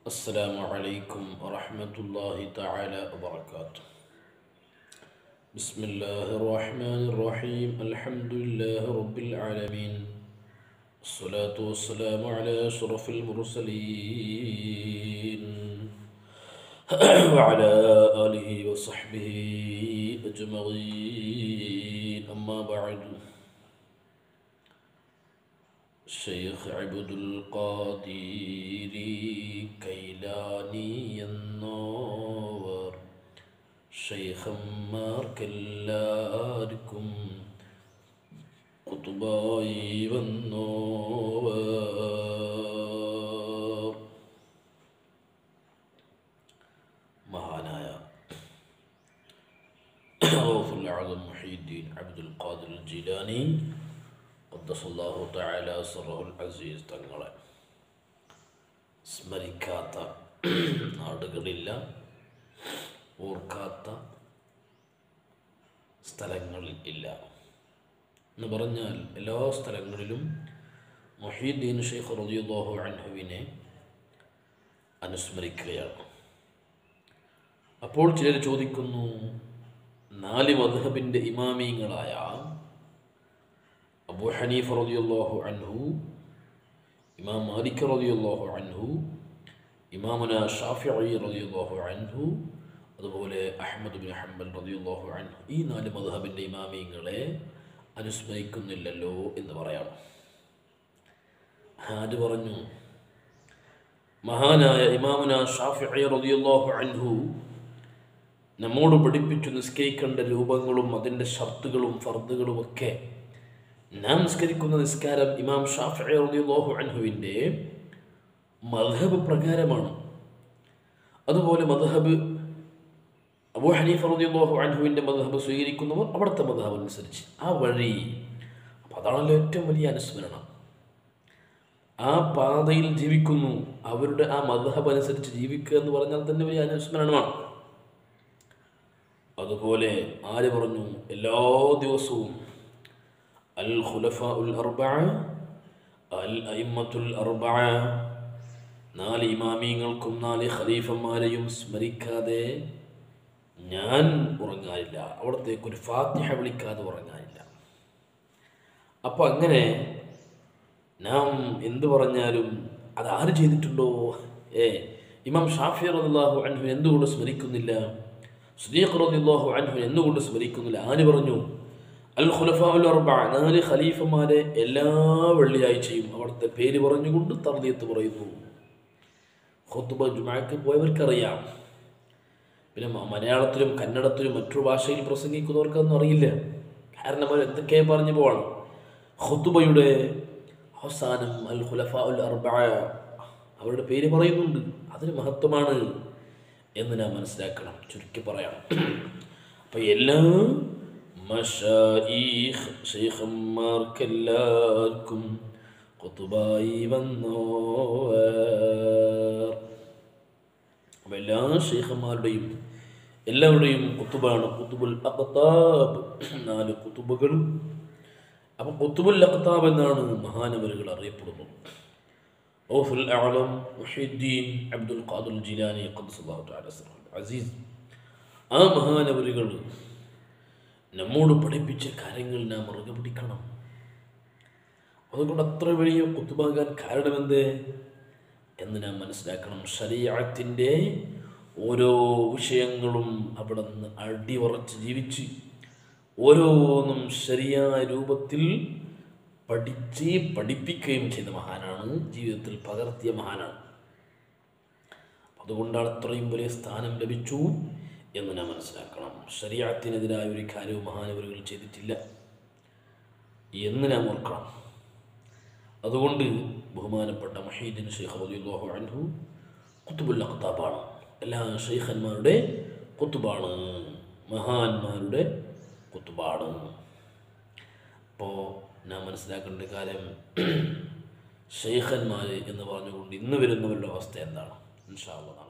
السلام عليكم ورحمة الله تعالى وبركاته بسم الله الرحمن الرحيم الحمد لله رب العالمين الصلاة والسلام على أشرف المرسلين وعلى آله وصحبه أجمعين أما بعد ഷെയ്ഖ് അബ്ദുൽ ഖാദിരി കൈലാനി എന്നോവർ ഷെയ്ഖന്മാർക്കെല്ലാവർക്കും കുത്തുബായി വന്നോവർ മഹാനായ റൗഫുൽ ആലം മുഹീദ്ദീൻ അബ്ദുൽ ഖാദിർ ജിലാനി ഖദ്ദസല്ലാഹു തആല സറഹുൽ അസീസ് തങ്ങളെ സ്മരിക്കാത്ത നാടുകളില്ല ഓർക്കാത്ത സ്ഥലങ്ങളിൽ ഇല്ല എന്ന് പറഞ്ഞാൽ എല്ലാ സ്ഥലങ്ങളിലും മൊഹീദ്ദീൻ ഷെയ്ഖ് റളിയല്ലാഹു അൻഹുവിനെ അനുസ്മരിക്കുകയാണ് അപ്പോൾ ചിലർ ചോദിക്കുന്നു നാല് മദ്ഹബിൻ്റെ ഇമാമീങ്ങളായ അബു ഹനീഫ് റളിയല്ലാഹു അൻഹു ഇമാം മാലിക് റളിയല്ലാഹു അൻഹു ഇമാമുന ഷാഫിഈ റളിയല്ലാഹു അൻഹു അതുപോലെ അഹ്മദ് ബിൻ ഹംബൽ റളിയല്ലാഹു അൻഹു ഈ നാല് മദ്ഹബിൻ്റെ ഇമാമിയങ്ങളെ അനുസ്മരിക്കുന്നില്ലല്ലോ എന്ന് പറയാം ആര് പറഞ്ഞു മഹാനായ ഇമാമുന ഷാഫിഈ റളിയല്ലാഹു അൻഹു നമ്മോട് പഠിപ്പിച്ചു നിസ്കരിക്കേണ്ട രൂപങ്ങളും അതിൻ്റെ ഷർത്തുകളും ഫർദുകളും ഒക്കെ നാം നിസ്കരിക്കുന്ന നിസ്കാരം ഇമാം ഷാഫി റളിയല്ലാഹു അൻഹുവിൻ്റെ മദ്ഹബ് പ്രകാരമാണ് അതുപോലെ മദ്ഹബ് അബൂ ഹനീഫ് റളിയല്ലാഹു അൻഹുവിൻ്റെ മദ്ഹബ് സ്വീകരിക്കുന്നവർ അവിടുത്തെ മദ്ഹബ് അനുസരിച്ച് ആ വഴി അപ്പോൾ അതാണല്ലോ ഏറ്റവും വലിയ അനുസ്മരണം ആ പാതയിൽ ജീവിക്കുന്നു അവരുടെ ആ മദ്ഹബ് അനുസരിച്ച് ജീവിക്കുക എന്ന് പറഞ്ഞാൽ തന്നെ വലിയ അനുസ്മരണമാണ് അതുപോലെ ആര് പറഞ്ഞു എല്ലാ ദിവസവും അൽ ഖുലഫ ഉൽ അർബഅ അൽ അയിമ്മത്തുൽ അർബഅ നാല് ഇമാമിയങ്ങൾക്കും നാല് ഖലീഫന്മാരെയും സ്മരിക്കാതെ ഞാൻ ഉറങ്ങാനില്ല അവിടത്തേക്ക് ഒരു ഫാത്തിഹ വിളിക്കാതെ ഉറങ്ങാനില്ല അപ്പോൾ അങ്ങനെ നാം എന്ത് പറഞ്ഞാലും അത് ആര് ചെയ്തിട്ടുണ്ടോ ഏ ഇമാം ഷാഫി റളിയല്ലാഹു അൻഹു എന്തുകൊണ്ട് സ്മരിക്കുന്നില്ല സുദീഖ് റളിയല്ലാഹു അൻഹു എന്തുകൊണ്ട് സ്മരിക്കുന്നില്ല ആര് പറഞ്ഞു അൽ ഖുലഫാഉൽ അർബഅ നാല് ഖലീഫമാരെ എല്ലാ വെള്ളിയാഴ്ചയും അവിടുത്തെ പേര് പറഞ്ഞുകൊണ്ട് തർദിയത്ത് പറയുന്നു ഖുത്ബ ജുമാക്ക് പോയവർക്കറിയാം പിന്നെ മ- മലയാളത്തിലും കന്നഡത്തിലും മറ്റു ഭാഷയിൽ പ്രസംഗിക്കുന്നവർക്കൊന്നും അറിയില്ല കാരണം അവർ എന്തൊക്കെ പറഞ്ഞു പോവാണ് ഖുത്ബയുടെ അവസാനം അൽ ഖുലഫാഉൽ അർബഅ അവരുടെ പേര് പറയുന്നുണ്ട് അതിന് മഹത്വമാണ് എന്ന് നാം മനസ്സിലാക്കണം ചുരുക്കി പറയാം അപ്പം എല്ലാ മഷായിഖ് ഷെയ്ഖന്മാർക്കെല്ലാവർക്കും കുത്തുബായി വന്നോവർ അപ്പം എല്ലാ ഷെയ്ഖന്മാരുടെയും എല്ലാവരുടെയും കുത്തുബാണ് കുത്തുബുൽ അഖ്താബ് നാല് കുത്തുബുകളും അപ്പം കുത്തുബുൽ അഖ്താബ് എന്നാണ് മഹാനവരുകൾ അറിയപ്പെടുന്നത് ഓഫുൽ അഅലം മുഹീദ്ദീൻ അബ്ദുൽ ഖാദിർ ജിലാനി ഖദ്ദസല്ലാഹു തആല സിറഹുൽ അസീസ് ആ മഹാനവരുകൾ നമ്മോട് പഠിപ്പിച്ച കാര്യങ്ങൾ നാം മുറുകെ പിടിക്കണം അതുകൊണ്ട് അത്ര വലിയ കുത്തുബാകാൻ കാരണമെന്ത് എന്ന് നാം മനസ്സിലാക്കണം ശരീരത്തിൻ്റെ ഓരോ വിഷയങ്ങളും അവിടെ നിന്ന് അടിയുറച്ച് ജീവിച്ച് ഓരോന്നും ശരിയായ രൂപത്തിൽ പഠിച്ച് പഠിപ്പിക്കുകയും ചെയ്ത മഹാനാണ് ജീവിതത്തിൽ പകർത്തിയ മഹാനാണ് അതുകൊണ്ടാണ് അത്രയും വലിയ സ്ഥാനം ലഭിച്ചു എന്ന് നാം മനസ്സിലാക്കണം ശരീരത്തിനെതിരായ ഒരു കാര്യവും മഹാനവരുകൾ ചെയ്തിട്ടില്ല എന്ന് നാം ഓർക്കണം അതുകൊണ്ട് ബഹുമാനപ്പെട്ട മഹീദിൻ ഷെയ്ഖ് റളിയല്ലാഹു അൻഹു കുത്തുബുൽ അഖ്താബാണ് എല്ലാ ഷെയ്ഖന്മാരുടെ കുത്തുബാണ് മഹാന്മാരുടെ കുത്തുബാണ് അപ്പോൾ നാം മനസ്സിലാക്കേണ്ട കാര്യം ഷെയ്ഖന്മാർ എന്ന് പറഞ്ഞുകൊണ്ട് ഇന്ന് വരുന്നവരുടെ അവസ്ഥ എന്താണ് ഇൻഷാ അള്ളാഹ്